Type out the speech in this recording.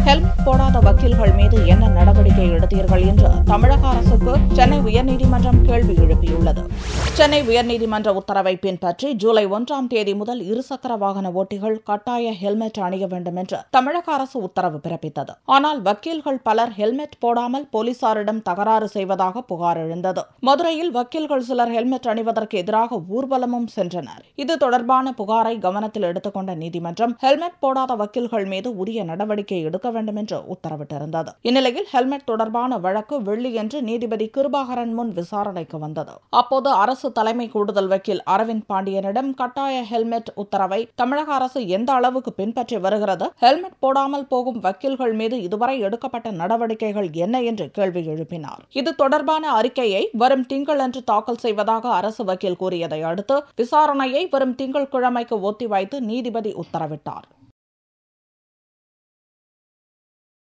helmet போடாத வக்கீல்கள் மீது என்ன நடவடிக்கை எடுத்தீர்கள் என்று தமிழக அரசுக்கு சென்னை உயர்நீதிமன்றம் கேள்வி எழுப்பியுள்ளது சென்னை உயர்நீதிமன்ற உத்தரவை பின்பற்றி ஜூலை ஒன்றாம் தேதி முதல் இருசக்கர வாகன ஓட்டிகள் கட்டாய ஹெல்மெட் அணிய வேண்டும் என்று தமிழக அரசு உத்தரவு பிறப்பித்தது ஆனால் வக்கீல்கள் பலர் ஹெல்மெட் போடாமல் போலீசாரிடம் தகராறு செய்வதாக புகார் எழுந்தது மதுரையில் வக்கீல்கள் சிலர் ஹெல்மெட் அணிவதற்கு எதிராக ஊர்வலமும் சென்றனர் இது தொடர்பான புகாரை கவனத்தில் எடுத்துக்கொண்ட நீதிமன்றம் ஹெல்மெட் போடாத வக்கீல்கள் மீது உரிய நடவடிக்கை எடுக்க வேண்டும் என்று உத்தரவிட்டிருந்தது இந்நிலையில் ஹெல்மெட் தொடர்பான வழக்கு வெள்ளியன்று நீதிபதி கிருபாகரன் முன் விசாரணைக்கு வந்தது அப்போது அரசு தலைமை கூடுதல் வக்கீல் அரவிந்த் பாண்டியனிடம் கட்டாய ஹெல்மெட் உத்தரவை தமிழக அரசு எந்த அளவுக்கு பின்பற்றி வருகிறது ஹெல்மெட் போடாமல் போகும் வக்கீல்கள் மீது இதுவரை எடுக்கப்பட்ட நடவடிக்கைகள் என்ன என்று கேள்வி எழுப்பினார் இது தொடர்பான அறிக்கையை வரும் திங்களன்று தாக்கல் செய்வதாக அரசு வக்கீல் கூறியதை அடுத்து விசாரணையை வரும் திங்கட்கிழமைக்கு ஒத்திவைத்து நீதிபதி உத்தரவிட்டார்